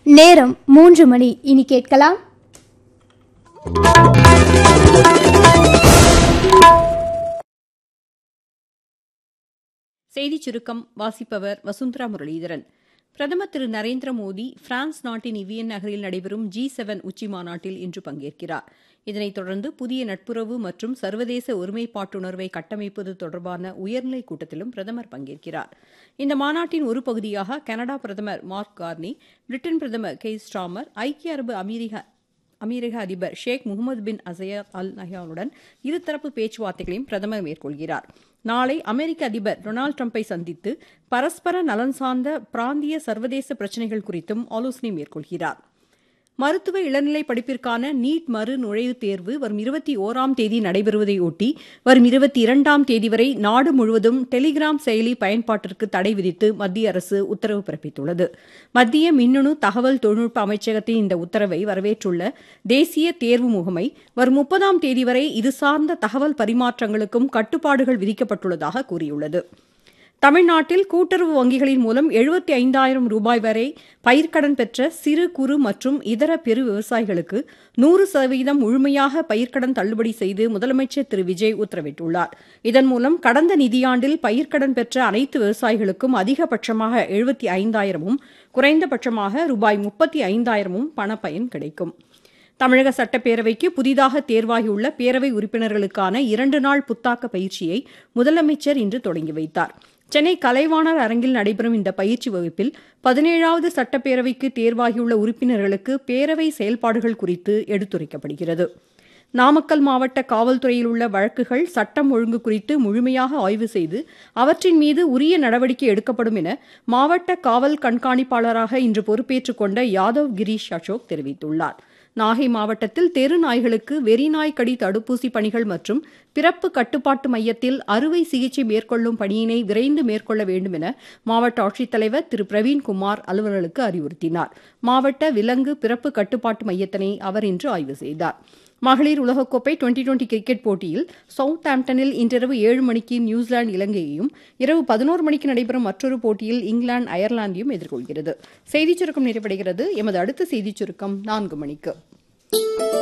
நேரம் மூன்று மணி இனி கேட்கலாம் செய்திச் சுருக்கம் வாசிப்பவர் வசுந்தரா முரளிதரன் பிரதமர் திரு நரேந்திர மோடி பிரான்ஸ் நாட்டின் இவியன் நகரில் நடைபெறும் ஜி செவன் உச்சி மாநாட்டில் இன்று பங்கேற்கிறார் இதனைத் தொடர்ந்து புதிய நட்புறவு மற்றும் சர்வதேச ஒருமைப்பாட்டுணர்வை கட்டமைப்பது தொடர்பான உயர்நிலைக் கூட்டத்திலும் பிரதமர் பங்கேற்கிறார் இந்த மாநாட்டின் ஒரு பகுதியாக கனடா பிரதமர் மார்க் கார்னி பிரிட்டன் பிரதமர் கெய் ஸ்டாமர் ஐக்கிய அரபு அமீரக அமீரக அதிபர் ஷேக் முகமது பின் அசயத் அல் நஹ்யானுடன் இருதரப்பு பேச்சுவார்த்தைகளையும் பிரதமர் மேற்கொள்கிறார் நாளை அமெரிக்க அதிபர் டொனால்டு ட்ரம்பை சந்தித்து பரஸ்பர நலன் சார்ந்த பிராந்திய சர்வதேச பிரச்சினைகள் குறித்தும் ஆலோசனை மேற்கொள்கிறார் மருத்துவ இளநிலை படிப்பிற்கான நீட் மறு நுழைவுத் தேர்வு வரும் இருபத்தி ஓராம் தேதி நடைபெறுவதையொட்டி வரும் இருபத்தி இரண்டாம் தேதி வரை நாடு முழுவதும் டெலிகிராம் செயலி பயன்பாட்டிற்கு தடை விதித்து மத்திய அரசு உத்தரவு பிறப்பித்துள்ளது மத்திய மின்னணு தகவல் தொழில்நுட்ப அமைச்சகத்தின் இந்த உத்தரவை வரவேற்றுள்ள தேசிய தேர்வு முகமை வரும் முப்பதாம் தேதி வரை இது சார்ந்த தகவல் பரிமாற்றங்களுக்கும் கட்டுப்பாடுகள் விதிக்கப்பட்டுள்ளதாக கூறியுள்ளது தமிழ்நாட்டில் கூட்டுறவு வங்கிகளின் மூலம் எழுபத்தி ஐந்தாயிரம் ரூபாய் வரை பயிர்க்கடன் பெற்ற சிறு குறு மற்றும் இதர பெரு விவசாயிகளுக்கு நூறு சதவீதம் முழுமையாக பயிர்க்கடன் தள்ளுபடி செய்து முதலமைச்சர் திரு விஜய் உத்தரவிட்டுள்ளார் இதன் மூலம் கடந்த நிதியாண்டில் பயிர்க்கடன் பெற்ற அனைத்து விவசாயிகளுக்கும் அதிகபட்சமாக எழுபத்தி ஐந்தாயிரமும் குறைந்தபட்சமாக ரூபாய் முப்பத்தி ஐந்தாயிரமும் பணப்பயன் கிடைக்கும் தமிழக சட்டப்பேரவைக்கு புதிதாக தேர்வாகியுள்ள பேரவை உறுப்பினர்களுக்கான இரண்டு நாள் புத்தாக்க பயிற்சியை முதலமைச்சர் இன்று தொடங்கி வைத்தார் சென்னை கலைவாணர் அரங்கில் நடைபெறும் இந்த பயிற்சி வகுப்பில் பதினேழாவது சட்டப்பேரவைக்கு தேர்வாகியுள்ள உறுப்பினர்களுக்கு பேரவை செயல்பாடுகள் குறித்து எடுத்துரைக்கப்படுகிறது நாமக்கல் மாவட்ட காவல்துறையில் உள்ள வழக்குகள் சட்டம் ஒழுங்கு குறித்து முழுமையாக ஆய்வு செய்து அவற்றின் மீது உரிய நடவடிக்கை எடுக்கப்படும் என மாவட்ட காவல் கண்காணிப்பாளராக இன்று பொறுப்பேற்றுக் கொண்ட யாதவ் கிரீஷ் அசோக் தெரிவித்துள்ளார் நாகை மாவட்டத்தில் தெரு நாய்களுக்கு வெறிநாய் கடி தடுப்பூசி பணிகள் மற்றும் பிறப்பு கட்டுப்பாட்டு மையத்தில் அறுவை சிகிச்சை மேற்கொள்ளும் பணியினை விரைந்து மேற்கொள்ள வேண்டும் என மாவட்ட ஆட்சித்தலைவர் திரு பிரவீன்குமார் அலுவலர்களுக்கு அறிவுறுத்தினார் மாவட்ட விலங்கு பிறப்பு கட்டுப்பாட்டு மையத்தினை அவர் இன்று ஆய்வு செய்தார் மகளிர் உலகக்கோப்பை டுவெண்டி டுவெண்டி கிரிக்கெட் போட்டியில் சவுத் ஆம்டனில் இன்றிரவு ஏழு மணிக்கு நியூசிலாந்து இலங்கையையும் இரவு பதினோரு மணிக்கு நடைபெறும் மற்றொரு போட்டியில் இங்கிலாந்து அயர்லாந்தையும் எதிர்கொள்கிறது செய்திச் சுருக்கம் நிறைவடைகிறது எமது அடுத்த செய்திச் சுருக்கம் நான்கு மணிக்கு